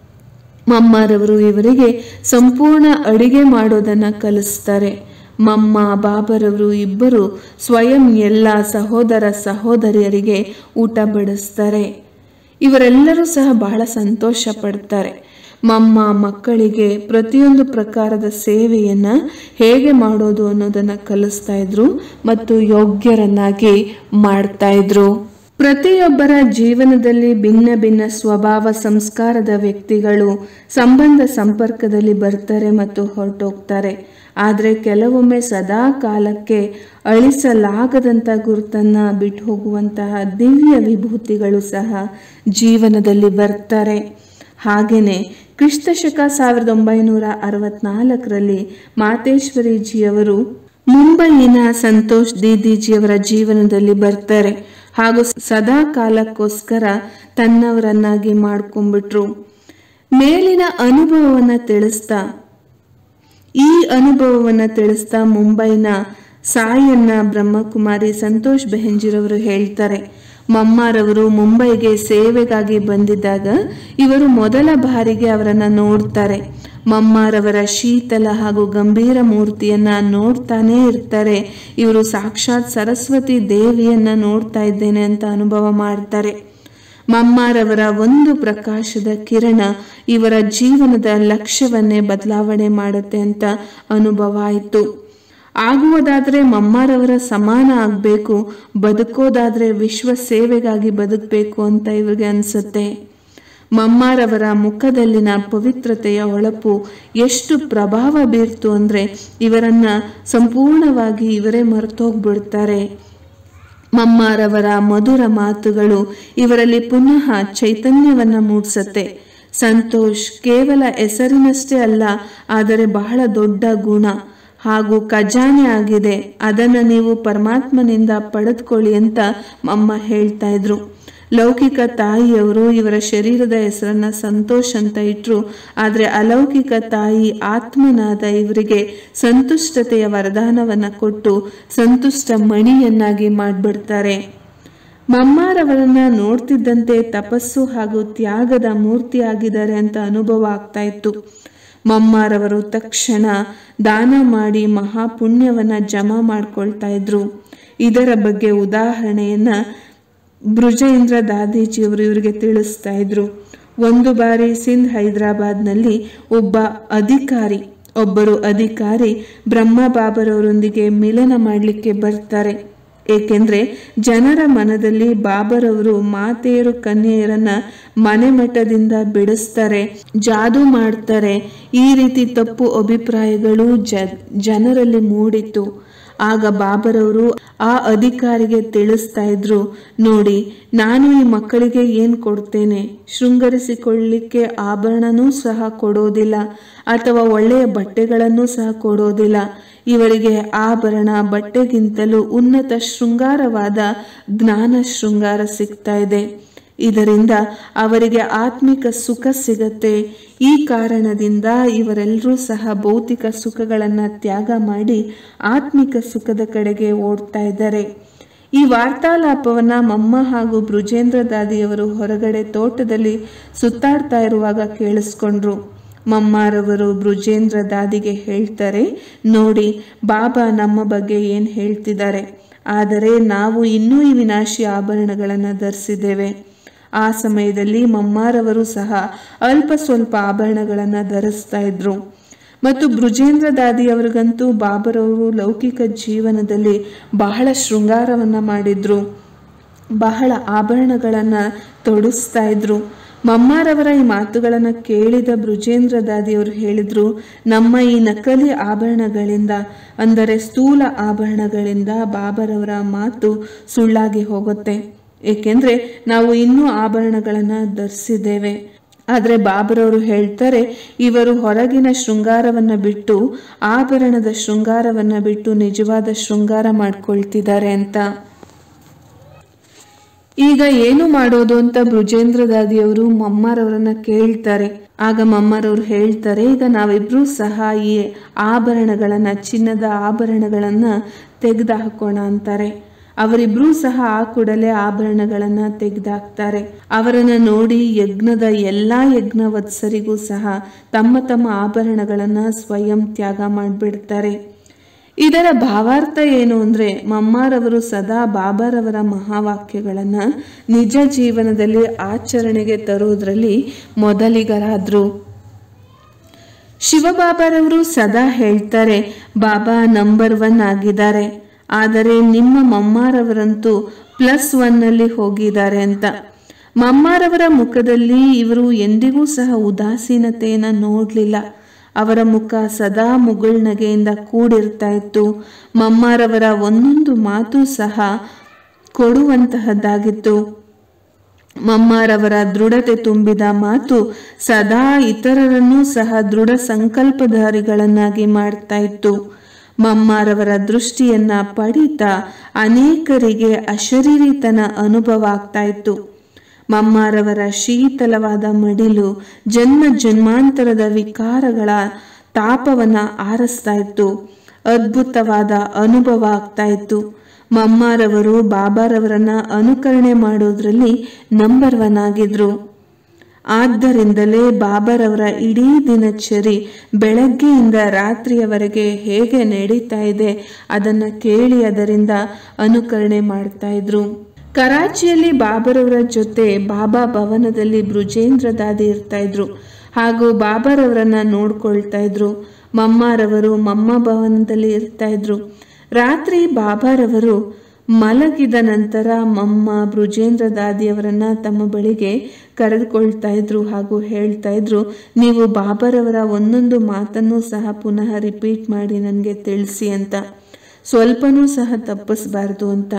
ಮಮ್ಮರವರು ಇವರಿಗೆ ಸಂಪೂರ್ಣ ಅಡಿಗೆ ಮಾಡೋದನ್ನು ಕಲಿಸ್ತಾರೆ ಮಮ್ಮ ಬಾಬರವರು ಇಬ್ಬರು ಸ್ವಯಂ ಎಲ್ಲ ಸಹೋದರ ಸಹೋದರಿಯರಿಗೆ ಊಟ ಬಡಿಸ್ತಾರೆ ಇವರೆಲ್ಲರೂ ಸಹ ಬಹಳ ಸಂತೋಷ ಪಡ್ತಾರೆ ಮಮ್ಮ ಮಕ್ಕಳಿಗೆ ಪ್ರತಿಯೊಂದು ಪ್ರಕಾರದ ಸೇವೆಯನ್ನ ಹೇಗೆ ಮಾಡೋದು ಅನ್ನೋದನ್ನ ಕಲಿಸ್ತಾ ಇದ್ರು ಮತ್ತು ಯೋಗ್ಯರನ್ನಾಗಿ ಮಾಡ್ತಾ ಇದ್ರು ಪ್ರತಿಯೊಬ್ಬರ ಜೀವನದಲ್ಲಿ ಭಿನ್ನ ಭಿನ್ನ ಸ್ವಭಾವ ಸಂಸ್ಕಾರದ ವ್ಯಕ್ತಿಗಳು ಸಂಬಂಧ ಸಂಪರ್ಕದಲ್ಲಿ ಬರ್ತಾರೆ ಮತ್ತು ಹೊರಟೋಗ್ತಾರೆ ಆದರೆ ಕೆಲವೊಮ್ಮೆ ಸದಾ ಕಾಲಕ್ಕೆ ಅಳಿಸಲಾಗದಂಥ ಗುರುತನ್ನ ಬಿಟ್ಟು ಹೋಗುವಂತಹ ದಿವ್ಯ ವಿಭೂತಿಗಳು ಸಹ ಜೀವನದಲ್ಲಿ ಬರ್ತಾರೆ ಹಾಗೆಯೇ ಕ್ರಿಸ್ತಶಕ ಸಾವಿರದ ಒಂಬೈನೂರ ಅರವತ್ನಾಲ್ಕರಲ್ಲಿ ಮಾತೇಶ್ವರಿಜಿಯವರು ಮುಂಬೈನ ಸಂತೋಷ್ ದೀದೀಜಿಯವರ ಜೀವನದಲ್ಲಿ ಬರ್ತಾರೆ ಹಾಗೂ ಸದಾ ಕಾಲಕ್ಕೋಸ್ಕರ ತನ್ನವರನ್ನಾಗಿ ಮಾಡ್ಕೊಂಡ್ಬಿಟ್ರು ಮೇಲಿನ ಅನುಭವವನ್ನ ತಿಳಿಸ್ತಾ ಈ ಅನುಭವವನ್ನ ತಿಳಿಸ್ತಾ ಮುಂಬೈನ ಸಾಯನ್ನ ಬ್ರಹ್ಮಕುಮಾರಿ ಸಂತೋಷ್ ಬೆಹೆಂಜಿರವರು ಹೇಳ್ತಾರೆ ಮಮ್ಮಾರವರು ಮುಂಬೈಗೆ ಸೇವೆಗಾಗಿ ಬಂದಿದ್ದಾಗ ಇವರು ಮೊದಲ ಬಾರಿಗೆ ಅವರನ್ನ ನೋಡ್ತಾರೆ ಮಮ್ಮಾರವರ ಶೀತಲ ಹಾಗೂ ಗಂಭೀರ ಮೂರ್ತಿಯನ್ನ ನೋಡ್ತಾನೇ ಇರ್ತಾರೆ ಇವರು ಸಾಕ್ಷಾತ್ ಸರಸ್ವತಿ ದೇವಿಯನ್ನ ನೋಡ್ತಾ ಇದ್ದೇನೆ ಅಂತ ಅನುಭವ ಮಾಡ್ತಾರೆ ಮಮ್ಮಾರವರ ಒಂದು ಪ್ರಕಾಶದ ಕಿರಣ ಇವರ ಜೀವನದ ಲಕ್ಷ್ಯವನ್ನೇ ಬದಲಾವಣೆ ಮಾಡುತ್ತೆ ಅಂತ ಅನುಭವ ಆಯಿತು ಆಗುವುದಾದ್ರೆ ಮಮ್ಮಾರವರ ಸಮಾನ ಆಗಬೇಕು ಬದುಕೋದಾದ್ರೆ ವಿಶ್ವ ಸೇವೆಗಾಗಿ ಬದುಕಬೇಕು ಅಂತ ಇವ್ರಿಗೆ ಅನ್ಸುತ್ತೆ ಮಮ್ಮಾರವರ ಮುಖದಲ್ಲಿನ ಪವಿತ್ರತೆಯ ಹೊಳಪು ಎಷ್ಟು ಪ್ರಭಾವ ಬೀರ್ತು ಅಂದ್ರೆ ಇವರನ್ನ ಸಂಪೂರ್ಣವಾಗಿ ಇವರೇ ಮರೆತೋಗ್ಬಿಡ್ತಾರೆ ಮಮ್ಮಾರವರ ಮಧುರ ಮಾತುಗಳು ಇವರಲ್ಲಿ ಪುನಃ ಚೈತನ್ಯವನ್ನ ಮೂಡಿಸತ್ತೆ ಸಂತೋಷ್ ಕೇವಲ ಹೆಸರಿನಷ್ಟೇ ಅಲ್ಲ ಆದರೆ ಬಹಳ ದೊಡ್ಡ ಗುಣ ಹಾಗೂ ಖಜಾನೆ ಆಗಿದೆ ಅದನ್ನು ನೀವು ಪರಮಾತ್ಮನಿಂದ ಪಡೆದುಕೊಳ್ಳಿ ಅಂತ ಮಮ್ಮ ಹೇಳ್ತಾ ಇದ್ರು ಲೌಕಿಕ ತಾಯಿಯವರು ಇವರ ಶರೀರದ ಹೆಸರನ್ನ ಸಂತೋಷ್ ಅಂತ ಇಟ್ರು ಆದರೆ ಅಲೌಕಿಕ ತಾಯಿ ಆತ್ಮನಾದ ಇವರಿಗೆ ಸಂತುಷ್ಟತೆಯ ವರದಾನವನ್ನ ಕೊಟ್ಟು ಸಂತುಷ್ಟ ಮಣಿಯನ್ನಾಗಿ ಮಾಡಿಬಿಡ್ತಾರೆ ಮಮ್ಮಾರವರನ್ನ ನೋಡ್ತಿದ್ದಂತೆ ತಪಸ್ಸು ಹಾಗೂ ತ್ಯಾಗದ ಮೂರ್ತಿಯಾಗಿದ್ದಾರೆ ಅಂತ ಅನುಭವ ಆಗ್ತಾ ಇತ್ತು ಮಮ್ಮಾರವರು ತಕ್ಷಣ ದಾನ ಮಾಡಿ ಮಹಾಪುಣ್ಯವನ್ನ ಜಮಾ ಮಾಡ್ಕೊಳ್ತಾ ಇದ್ರು ಇದರ ಬಗ್ಗೆ ಉದಾಹರಣೆಯನ್ನ ಬೃಜೇಂದ್ರ ದಾದೀಜಿಯವರು ಇವರಿಗೆ ತಿಳಿಸ್ತಾ ಇದ್ರು ಒಂದು ಬಾರಿ ಸಿಂಧ್ ಹೈದರಾಬಾದ್ನಲ್ಲಿ ಒಬ್ಬ ಅಧಿಕಾರಿ ಒಬ್ಬರು ಅಧಿಕಾರಿ ಬ್ರಹ್ಮ ಬಾಬರವರೊಂದಿಗೆ ಮಿಲನ ಮಾಡಲಿಕ್ಕೆ ಬರ್ತಾರೆ ಏಕೆಂದ್ರೆ ಜನರ ಮನದಲ್ಲಿ ಬಾಬರವರು ಮಾತೆಯರು ಕನ್ಯೆಯರನ್ನ ಮನೆ ಮಠದಿಂದ ಬಿಡಿಸ್ತಾರೆ ಜಾದು ಮಾಡ್ತಾರೆ ಈ ರೀತಿ ತಪ್ಪು ಅಭಿಪ್ರಾಯಗಳು ಜ ಜನರಲ್ಲಿ ಮೂಡಿತ್ತು ಆಗ ಬಾಬರವರು ಆ ಅಧಿಕಾರಿಗೆ ತಿಳಿಸ್ತಾ ಇದ್ರು ನೋಡಿ ನಾನು ಈ ಮಕ್ಕಳಿಗೆ ಏನ್ ಕೊಡ್ತೇನೆ ಶೃಂಗರಿಸಿಕೊಳ್ಳಲಿಕ್ಕೆ ಆಭರಣನೂ ಸಹ ಕೊಡೋದಿಲ್ಲ ಅಥವಾ ಒಳ್ಳೆಯ ಬಟ್ಟೆಗಳನ್ನು ಸಹ ಕೊಡೋದಿಲ್ಲ ಇವರಿಗೆ ಆಭರಣ ಬಟ್ಟೆಗಿಂತಲೂ ಉನ್ನತ ಶೃಂಗಾರವಾದ ಜ್ಞಾನ ಶೃಂಗಾರ ಸಿಗ್ತಾ ಇದೆ ಇದರಿಂದ ಅವರಿಗೆ ಆತ್ಮಿಕ ಸುಖ ಸಿಗತ್ತೆ ಈ ಕಾರಣದಿಂದ ಇವರೆಲ್ಲರೂ ಸಹ ಭೌತಿಕ ಸುಖಗಳನ್ನು ತ್ಯಾಗ ಮಾಡಿ ಆತ್ಮಿಕ ಸುಖದ ಕಡೆಗೆ ಓಡ್ತಾ ಇದ್ದಾರೆ ಈ ವಾರ್ತಾಲಾಪವನ್ನ ಮಮ್ಮ ಹಾಗೂ ಬೃಜೇಂದ್ರ ದಾದಿಯವರು ಹೊರಗಡೆ ತೋಟದಲ್ಲಿ ಸುತ್ತಾಡ್ತಾ ಇರುವಾಗ ಕೇಳಿಸ್ಕೊಂಡ್ರು ಮಮ್ಮಾರವರು ಬೃಜೇಂದ್ರ ದಾದಿಗೆ ಹೇಳ್ತಾರೆ ನೋಡಿ ಬಾಬಾ ನಮ್ಮ ಬಗ್ಗೆ ಏನು ಹೇಳ್ತಿದ್ದಾರೆ ಆದರೆ ನಾವು ಇನ್ನೂ ಈ ವಿನಾಶಿ ಆಭರಣಗಳನ್ನು ಧರಿಸಿದ್ದೇವೆ ಆ ಸಮಯದಲ್ಲಿ ಮಮ್ಮಾರವರು ಸಹ ಅಲ್ಪ ಸ್ವಲ್ಪ ಆಭರಣಗಳನ್ನು ಧರಿಸ್ತಾ ಇದ್ರು ಮತ್ತು ಬೃಜೇಂದ್ರ ದಾದಿ ಅವರಿಗಂತೂ ಬಾಬರವರು ಲೌಕಿಕ ಜೀವನದಲ್ಲಿ ಬಹಳ ಶೃಂಗಾರವನ್ನ ಮಾಡಿದ್ರು ಬಹಳ ಆಭರಣಗಳನ್ನು ತೊಡಿಸ್ತಾ ಇದ್ರು ಮಮ್ಮಾರವರ ಈ ಮಾತುಗಳನ್ನು ಕೇಳಿದ ಬೃಜೇಂದ್ರ ದಾದಿಯವರು ಹೇಳಿದ್ರು ನಮ್ಮ ಈ ನಕಲಿ ಆಭರಣಗಳಿಂದ ಅಂದರೆ ಸ್ಥೂಲ ಆಭರಣಗಳಿಂದ ಬಾಬರವರ ಮಾತು ಸುಳ್ಳಾಗಿ ಹೋಗುತ್ತೆ ಏಕೆಂದ್ರೆ ನಾವು ಇನ್ನೂ ಆಭರಣಗಳನ್ನು ಧರಿಸಿದ್ದೇವೆ ಆದರೆ ಬಾಬರವರು ಹೇಳ್ತಾರೆ ಇವರು ಹೊರಗಿನ ಶೃಂಗಾರವನ್ನ ಬಿಟ್ಟು ಆಭರಣದ ಶೃಂಗಾರವನ್ನ ಬಿಟ್ಟು ನಿಜವಾದ ಶೃಂಗಾರ ಮಾಡ್ಕೊಳ್ತಿದ್ದಾರೆ ಅಂತ ಈಗ ಏನು ಮಾಡೋದು ಅಂತ ಬೃಜೇಂದ್ರ ದಾದಿಯವರು ಮಮ್ಮಾರವರನ್ನ ಕೇಳ್ತಾರೆ ಆಗ ಮಮ್ಮರವ್ರು ಹೇಳ್ತಾರೆ ಈಗ ನಾವಿಬ್ರು ಸಹ ಈ ಆಭರಣಗಳನ್ನ ಚಿನ್ನದ ಆಭರಣಗಳನ್ನ ತೆಗೆದು ಹಾಕೋಣ ಅಂತಾರೆ ಅವರಿಬ್ರೂ ಸಹ ಆ ಕೂಡಲೇ ಆಭರಣಗಳನ್ನ ತೆಗೆದಾಕ್ತಾರೆ ಅವರನ್ನ ನೋಡಿ ಯಜ್ಞದ ಎಲ್ಲಾ ಯಜ್ಞ ವತ್ಸರಿಗೂ ಸಹ ತಮ್ಮ ತಮ್ಮ ಆಭರಣಗಳನ್ನ ಸ್ವಯಂ ತ್ಯಾಗ ಮಾಡಿಬಿಡ್ತಾರೆ ಇದರ ಭಾವಾರ್ಥ ಏನು ಅಂದ್ರೆ ಮಮ್ಮಾರವರು ಸದಾ ಬಾಬಾರವರ ಮಹಾವಾಕ್ಯಗಳನ್ನ ನಿಜ ಜೀವನದಲ್ಲಿ ಆಚರಣೆಗೆ ತರುವುದರಲ್ಲಿ ಮೊದಲಿಗರಾದ್ರು ಶಿವಬಾಬಾರವರು ಸದಾ ಹೇಳ್ತಾರೆ ಬಾಬಾ ನಂಬರ್ ಒನ್ ಆಗಿದ್ದಾರೆ ಆದರೆ ನಿಮ್ಮ ಮಮ್ಮಾರವರಂತೂ ಪ್ಲಸ್ ಒನ್ನಲ್ಲಿ ಹೋಗಿದ್ದಾರೆ ಅಂತ ಮಮ್ಮಾರವರ ಮುಖದಲ್ಲಿ ಇವರು ಎಂದಿಗೂ ಸಹ ಉದಾಸೀನತೆಯನ್ನು ನೋಡಲಿಲ್ಲ ಅವರ ಮುಖ ಸದಾ ಮುಗುಳ್ನಗೆಯಿಂದ ಕೂಡಿರ್ತಾ ಇತ್ತು ಮಮ್ಮಾರವರ ಒಂದೊಂದು ಮಾತು ಸಹ ಕೊಡುವಂತಹದ್ದಾಗಿತ್ತು ಮಮ್ಮಾರವರ ದೃಢತೆ ತುಂಬಿದ ಮಾತು ಸದಾ ಇತರರನ್ನೂ ಸಹ ದೃಢ ಸಂಕಲ್ಪಧಾರಿಗಳನ್ನಾಗಿ ಮಾಡ್ತಾ ಇತ್ತು ಮಮ್ಮಾರವರ ದೃಷ್ಟಿಯನ್ನ ಪಡಿತಾ ಅನೇಕರಿಗೆ ಅಶರೀರಿತನ ಅನುಭವ ಆಗ್ತಾ ಇತ್ತು ಮಮ್ಮಾರವರ ಶೀತಲವಾದ ಮಡಿಲು ಜನ್ಮ ಜನ್ಮಾಂತರದ ವಿಕಾರಗಳ ತಾಪವನ್ನ ಆರಿಸ್ತಾ ಇತ್ತು ಅದ್ಭುತವಾದ ಅನುಭವ ಆಗ್ತಾ ಇತ್ತು ಮಮ್ಮಾರವರು ಬಾಬಾರವರನ್ನ ಅನುಕರಣೆ ಮಾಡೋದ್ರಲ್ಲಿ ನಂಬರ್ ಒನ್ ಆಗಿದ್ರು ಆದ್ದರಿಂದಲೇ ಬಾಬರವರ ಇಡೀ ದಿನಚರಿ ಬೆಳಗ್ಗೆಯಿಂದ ರಾತ್ರಿಯವರೆಗೆ ಹೇಗೆ ನಡೀತಾ ಇದೆ ಅದನ್ನ ಕೇಳಿ ಅದರಿಂದ ಅನುಕರಣೆ ಮಾಡ್ತಾ ಇದ್ರು ಕರಾಚಿಯಲ್ಲಿ ಬಾಬರವರ ಜೊತೆ ಬಾಬಾ ಭವನದಲ್ಲಿ ಬೃಜೇಂದ್ರ ದಾದಿ ಇರ್ತಾ ಇದ್ರು ಹಾಗೂ ಬಾಬರವರನ್ನ ನೋಡ್ಕೊಳ್ತಾ ಇದ್ರು ಮಮ್ಮಾರವರು ಮಮ್ಮ ಭವನದಲ್ಲಿ ಇರ್ತಾ ಇದ್ರು ರಾತ್ರಿ ಬಾಬಾರವರು ಮಲಗಿದ ನಂತರ ಮಮ್ಮ ಬೃಜೇಂದ್ರ ದಾದಿಯವರನ್ನ ತಮ್ಮ ಬಳಿಗೆ ಕರೆದುಕೊಳ್ತಾ ಇದ್ರು ಹಾಗೂ ಹೇಳ್ತಾ ಇದ್ರು ನೀವು ಬಾಬರವರ ಒಂದೊಂದು ಮಾತನ್ನು ಸಹ ಪುನಃ ರಿಪೀಟ್ ಮಾಡಿ ನನಗೆ ತಿಳಿಸಿ ಅಂತ ಸ್ವಲ್ಪನೂ ಸಹ ತಪ್ಪಿಸಬಾರ್ದು ಅಂತ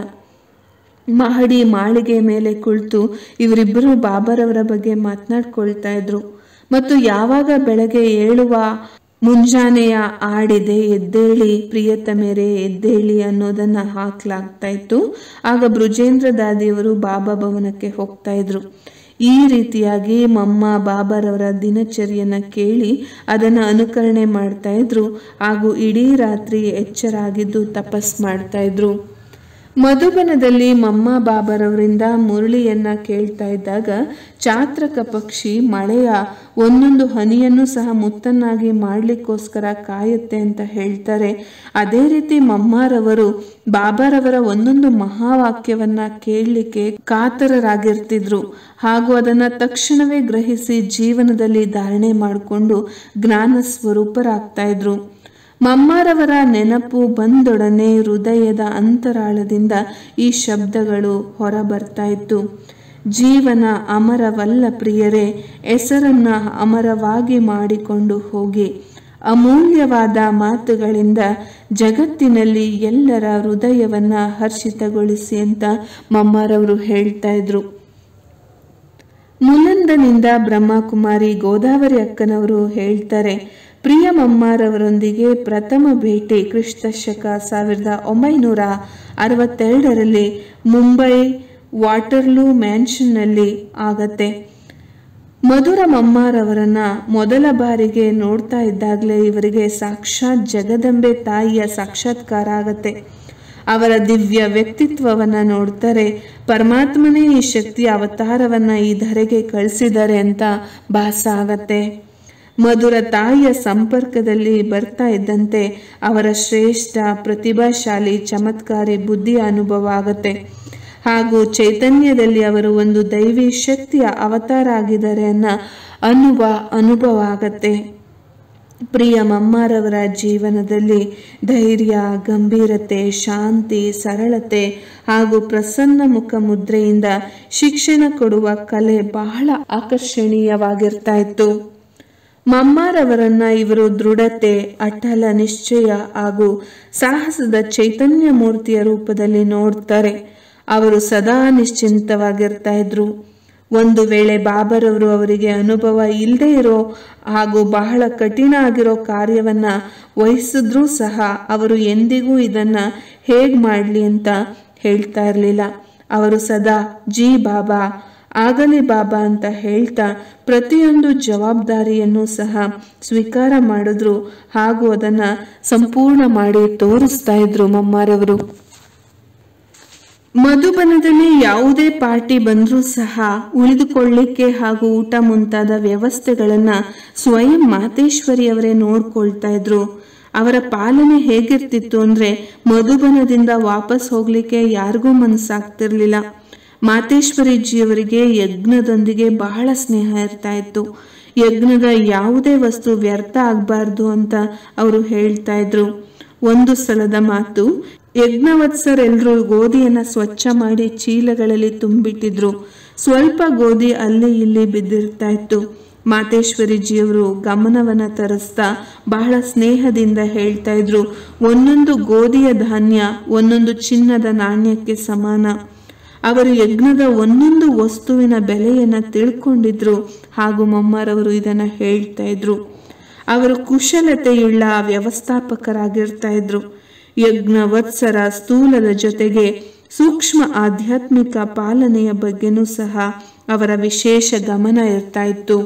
ಮಹಡಿ ಮಾಳಿಗೆ ಮೇಲೆ ಕುಳಿತು ಇವರಿಬ್ಬರು ಬಾಬರವರ ಬಗ್ಗೆ ಮಾತನಾಡ್ಕೊಳ್ತಾ ಇದ್ರು ಮತ್ತು ಯಾವಾಗ ಬೆಳಗ್ಗೆ ಏಳುವ ಮುಂಜಾನೆಯ ಆಡಿದೆ ಎದ್ದೇಳಿ ಪ್ರಿಯತಮೆರೆ ಎದ್ದೇಳಿ ಅನ್ನೋದನ್ನ ಹಾಕ್ಲಾಗ್ತಾ ಇತ್ತು ಆಗ ಬೃಜೇಂದ್ರ ದಾದಿಯವರು ಬಾಬಾ ಭವನಕ್ಕೆ ಹೋಗ್ತಾ ಇದ್ರು ಈ ರೀತಿಯಾಗಿ ಮಮ್ಮ ಬಾಬಾರವರ ದಿನಚರಿಯನ್ನ ಕೇಳಿ ಅದನ್ನ ಅನುಕರಣೆ ಮಾಡ್ತಾ ಇದ್ರು ಹಾಗೂ ಇಡೀ ರಾತ್ರಿ ಎಚ್ಚರಾಗಿದ್ದು ತಪಸ್ ಮಾಡ್ತಾ ಇದ್ರು ಮಧುಬನದಲ್ಲಿ ಮಮ್ಮ ಬಾಬರವರಿಂದ ಮುರಳಿಯನ್ನ ಕೇಳ್ತಾ ಇದ್ದಾಗ ಚಾತ್ರಕ ಪಕ್ಷಿ ಮಳೆಯ ಒಂದೊಂದು ಹನಿಯನ್ನು ಸಹ ಮುತ್ತನ್ನಾಗಿ ಮಾಡಲಿಕ್ಕೋಸ್ಕರ ಕಾಯುತ್ತೆ ಅಂತ ಹೇಳ್ತಾರೆ ಅದೇ ರೀತಿ ಮಮ್ಮಾರವರು ಬಾಬಾರವರ ಒಂದೊಂದು ಮಹಾವಾಕ್ಯವನ್ನ ಕೇಳಲಿಕ್ಕೆ ಕಾತರರಾಗಿರ್ತಿದ್ರು ಹಾಗೂ ಅದನ್ನ ತಕ್ಷಣವೇ ಗ್ರಹಿಸಿ ಜೀವನದಲ್ಲಿ ಧಾರಣೆ ಮಾಡಿಕೊಂಡು ಜ್ಞಾನ ಸ್ವರೂಪರಾಗ್ತಾ ಇದ್ರು ಮಮ್ಮಾರವರ ನೆನಪು ಬಂದೊಡನೆ ಹೃದಯದ ಅಂತರಾಳದಿಂದ ಈ ಶಬ್ದಗಳು ಹೊರಬರ್ತಾ ಇತ್ತು ಜೀವನ ಅಮರವಲ್ಲ ಪ್ರಿಯರೇ ಹೆಸರನ್ನ ಅಮರವಾಗಿ ಮಾಡಿಕೊಂಡು ಹೋಗಿ ಅಮೂಲ್ಯವಾದ ಮಾತುಗಳಿಂದ ಜಗತ್ತಿನಲ್ಲಿ ಎಲ್ಲರ ಹೃದಯವನ್ನ ಹರ್ಷಿತಗೊಳಿಸಿ ಅಂತ ಮಮ್ಮಾರವರು ಹೇಳ್ತಾ ಇದ್ರು ಮುಲಂದನಿಂದ ಬ್ರಹ್ಮಕುಮಾರಿ ಗೋದಾವರಿ ಅಕ್ಕನವರು ಹೇಳ್ತಾರೆ ಪ್ರಿಯ ಮಮ್ಮಾರವರೊಂದಿಗೆ ಪ್ರಥಮ ಭೇಟಿ ಕ್ರಿಸ್ತ ಶಕ ಸಾವಿರದ ಒಂಬೈನೂರ ಅರವತ್ತೆರಡರಲ್ಲಿ ಮುಂಬೈ ವಾಟರ್ಲೂ ಮ್ಯಾನ್ಷನ್ನಲ್ಲಿ ಆಗತ್ತೆ ಮಧುರ ಮಮ್ಮಾರವರನ್ನ ಮೊದಲ ಬಾರಿಗೆ ನೋಡ್ತಾ ಇದ್ದಾಗಲೇ ಇವರಿಗೆ ಸಾಕ್ಷಾತ್ ಜಗದಂಬೆ ತಾಯಿಯ ಸಾಕ್ಷಾತ್ಕಾರ ಆಗತ್ತೆ ಅವರ ದಿವ್ಯ ವ್ಯಕ್ತಿತ್ವವನ್ನ ನೋಡ್ತಾರೆ ಪರಮಾತ್ಮನೇ ಈ ಶಕ್ತಿಯ ಅವತಾರವನ್ನ ಈ ಧರೆಗೆ ಕಳಿಸಿದ್ದಾರೆ ಅಂತ ಭಾಸ ಆಗತ್ತೆ ಮಧುರ ತಾಯಿಯ ಸಂಪರ್ಕದಲ್ಲಿ ಬರ್ತಾ ಇದ್ದಂತೆ ಅವರ ಶ್ರೇಷ್ಠ ಪ್ರತಿಭಾಶಾಲಿ ಚಮತ್ಕಾರಿ ಬುದ್ಧಿಯ ಅನುಭವ ಆಗತ್ತೆ ಹಾಗೂ ಚೈತನ್ಯದಲ್ಲಿ ಅವರು ಒಂದು ದೈವಿ ಶಕ್ತಿಯ ಅವತಾರ ಆಗಿದ್ದಾರೆ ಅನ್ನೋ ಅನುಭವ ಅನುಭವ ಆಗತ್ತೆ ಪ್ರಿಯ ಮಮ್ಮಾರವರ ಜೀವನದಲ್ಲಿ ಧೈರ್ಯ ಗಂಭೀರತೆ ಶಾಂತಿ ಸರಳತೆ ಹಾಗೂ ಪ್ರಸನ್ನ ಮುಖ ಮುದ್ರೆಯಿಂದ ಶಿಕ್ಷಣ ಕೊಡುವ ಕಲೆ ಬಹಳ ಆಕರ್ಷಣೀಯವಾಗಿರ್ತಾ ಇತ್ತು ಮಮ್ಮಾರವರನ್ನ ಇವರು ದೃಢತೆ ಅಟಲ ನಿಶ್ಚಯ ಹಾಗೂ ಸಾಹಸದ ಚೈತನ್ಯ ಮೂರ್ತಿಯ ರೂಪದಲ್ಲಿ ನೋಡ್ತಾರೆ ಅವರು ಸದಾ ನಿಶ್ಚಿಂತವಾಗಿರ್ತಾ ಇದ್ರು ಒಂದು ವೇಳೆ ಬಾಬರವರು ಅವರಿಗೆ ಅನುಭವ ಇಲ್ಲದೆ ಇರೋ ಹಾಗೂ ಬಹಳ ಕಠಿಣ ಆಗಿರೋ ಕಾರ್ಯವನ್ನ ವಹಿಸಿದ್ರೂ ಸಹ ಅವರು ಎಂದಿಗೂ ಇದನ್ನ ಹೇಗ್ ಮಾಡಲಿ ಅಂತ ಹೇಳ್ತಾ ಇರಲಿಲ್ಲ ಅವರು ಸದಾ ಜಿ ಬಾಬಾ ಆಗಲಿ ಬಾಬಾ ಅಂತ ಹೇಳ್ತಾ ಪ್ರತಿಯೊಂದು ಜವಾಬ್ದಾರಿಯನ್ನು ಸಹ ಸ್ವೀಕಾರ ಮಾಡಿದ್ರು ಹಾಗೂ ಅದನ್ನ ಸಂಪೂರ್ಣ ಮಾಡಿ ತೋರಿಸ್ತಾ ಇದ್ರು ಮಮ್ಮಾರವರು ಮಧುಬನದಲ್ಲಿ ಯಾವುದೇ ಪಾರ್ಟಿ ಬಂದರೂ ಸಹ ಉಳಿದುಕೊಳ್ಳಿಕ್ಕೆ ಹಾಗೂ ಊಟ ಮುಂತಾದ ವ್ಯವಸ್ಥೆಗಳನ್ನ ಸ್ವಯಂ ಮಾತೇಶ್ವರಿ ಅವರೇ ನೋಡ್ಕೊಳ್ತಾ ಇದ್ರು ಅವರ ಪಾಲನೆ ಹೇಗಿರ್ತಿತ್ತು ಅಂದ್ರೆ ಮಧುಬನದಿಂದ ವಾಪಸ್ ಹೋಗ್ಲಿಕ್ಕೆ ಯಾರಿಗೂ ಮನಸ್ಸಾಗ್ತಿರ್ಲಿಲ್ಲ ಮಾತೇಶ್ವರಿಜಿಯವರಿಗೆ ಯಜ್ಞದೊಂದಿಗೆ ಬಹಳ ಸ್ನೇಹ ಇರ್ತಾ ಇತ್ತು ಯಜ್ಞದ ಯಾವುದೇ ವಸ್ತು ವ್ಯರ್ಥ ಆಗಬಾರ್ದು ಅಂತ ಅವರು ಹೇಳ್ತಾ ಇದ್ರು ಒಂದು ಸ್ಥಳದ ಮಾತು ಯಜ್ಞವತ್ಸರೆಲ್ಲರೂ ಗೋಧಿಯನ್ನ ಸ್ವಚ್ಛ ಮಾಡಿ ಚೀಲಗಳಲ್ಲಿ ತುಂಬಿಟ್ಟಿದ್ರು ಸ್ವಲ್ಪ ಗೋಧಿ ಅಲ್ಲಿ ಇಲ್ಲಿ ಬಿದ್ದಿರ್ತಾ ಇತ್ತು ಮಾತೇಶ್ವರಿಜಿಯವರು ಗಮನವನ್ನ ತರಿಸ್ತಾ ಬಹಳ ಸ್ನೇಹದಿಂದ ಹೇಳ್ತಾ ಇದ್ರು ಒಂದೊಂದು ಗೋಧಿಯ ಧಾನ್ಯ ಒಂದೊಂದು ಚಿನ್ನದ ನಾಣ್ಯಕ್ಕೆ ಸಮಾನ ಅವರು ಯಜ್ಞದ ಒಂದೊಂದು ವಸ್ತುವಿನ ಬೆಲೆಯನ್ನ ತಿಳ್ಕೊಂಡಿದ್ರು ಹಾಗೂ ಮಮ್ಮರವರು ಇದನ್ನ ಹೇಳ್ತಾ ಇದ್ರು ಅವರು ಕುಶಲತೆಯುಳ್ಳ ವ್ಯವಸ್ಥಾಪಕರಾಗಿರ್ತಾ ಇದ್ರು ಯಜ್ಞ ವತ್ಸರ ಸ್ಥೂಲದ ಜೊತೆಗೆ ಸೂಕ್ಷ್ಮ ಆಧ್ಯಾತ್ಮಿಕ ಪಾಲನೆಯ ಬಗ್ಗೆನೂ ಸಹ ಅವರ ವಿಶೇಷ ಗಮನ ಇರ್ತಾ ಇತ್ತು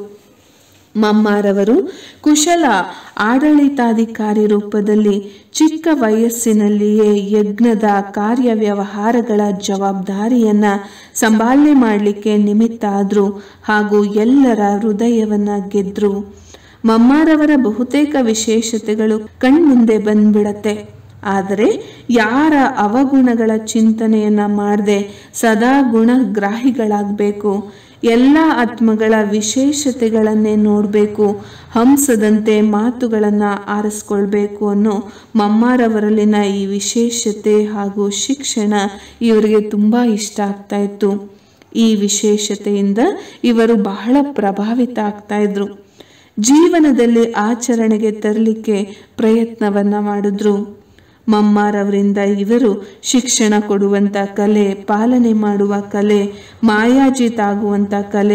ಮಮ್ಮಾರವರು ಕುಶಲ ಆಡಳಿತಾಧಿಕಾರಿ ರೂಪದಲ್ಲಿ ಚಿಕ್ಕ ವಯಸ್ಸಿನಲ್ಲಿಯೇ ಯಜ್ಞದ ಕಾರ್ಯವ್ಯವಹಾರಗಳ ಜವಾಬ್ದಾರಿಯನ್ನ ಸಂಭಾಲನೆ ಮಾಡಲಿಕ್ಕೆ ನಿಮಿತ್ತ ಆದ್ರು ಹಾಗೂ ಎಲ್ಲರ ಹೃದಯವನ್ನ ಗೆದ್ರು ಮಮ್ಮಾರವರ ಬಹುತೇಕ ವಿಶೇಷತೆಗಳು ಕಣ್ಮುಂದೆ ಬಂದ್ಬಿಡತ್ತೆ ಆದರೆ ಯಾರ ಅವಗುಣಗಳ ಚಿಂತನೆಯನ್ನ ಮಾಡದೆ ಸದಾ ಗುಣಗ್ರಾಹಿಗಳಾಗಬೇಕು ಎಲ್ಲ ಆತ್ಮಗಳ ವಿಶೇಷತೆಗಳನ್ನೇ ನೋಡಬೇಕು ಹಂಸದಂತೆ ಮಾತುಗಳನ್ನು ಆರಿಸ್ಕೊಳ್ಬೇಕು ಅನ್ನೋ ಮಮ್ಮಾರವರಲ್ಲಿನ ಈ ವಿಶೇಷತೆ ಹಾಗೂ ಶಿಕ್ಷಣ ಇವರಿಗೆ ತುಂಬ ಇಷ್ಟ ಆಗ್ತಾ ಇತ್ತು ಈ ವಿಶೇಷತೆಯಿಂದ ಇವರು ಬಹಳ ಪ್ರಭಾವಿತ ಆಗ್ತಾ ಇದ್ರು ಜೀವನದಲ್ಲಿ ಆಚರಣೆಗೆ ತರಲಿಕ್ಕೆ ಪ್ರಯತ್ನವನ್ನ ಮಾಡಿದ್ರು ಮಮ್ಮಾರವರಿಂದ ಇವರು ಶಿಕ್ಷಣ ಕೊಡುವಂಥ ಕಲೆ ಪಾಲನೆ ಮಾಡುವ ಕಲೆ ಮಾಯಾಜಿತ ಆಗುವಂಥ ಕಲೆ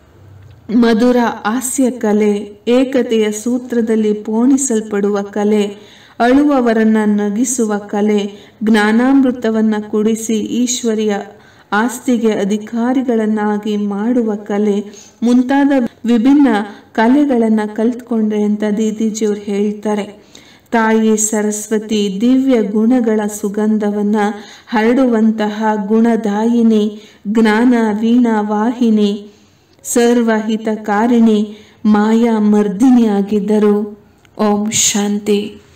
ಮಧುರ ಹಾಸ್ಯ ಕಲೆ ಏಕತೆಯ ಸೂತ್ರದಲ್ಲಿ ಪೋಣಿಸಲ್ಪಡುವ ಕಲೆ ಅಳುವವರನ್ನ ನಗಿಸುವ ಕಲೆ ಜ್ಞಾನಾಮೃತವನ್ನ ಕುಡಿಸಿ ಈಶ್ವರಿಯ ಆಸ್ತಿಗೆ ಅಧಿಕಾರಿಗಳನ್ನಾಗಿ ಮಾಡುವ ಕಲೆ ಮುಂತಾದ ವಿಭಿನ್ನ ಕಲೆಗಳನ್ನು ಕಲ್ತ್ಕೊಂಡ್ರೆ ಅಂತ ದೀದಿಜಿಯವ್ರು ಹೇಳ್ತಾರೆ ತಾಯಿ ಸರಸ್ವತಿ ದಿವ್ಯ ಗುಣಗಳ ಸುಗಂಧವನ್ನ ಹರಡುವಂತಹ ಗುಣದಾಯಿನಿ ಜ್ಞಾನ ವೀಣಾ ವಾಹಿನಿ ಸರ್ವಹಿತಕಾರಿಣಿ ಮಾಯಾ ಮರ್ದಿನಿ ಆಗಿದ್ದರು ಓಂ ಶಾಂತಿ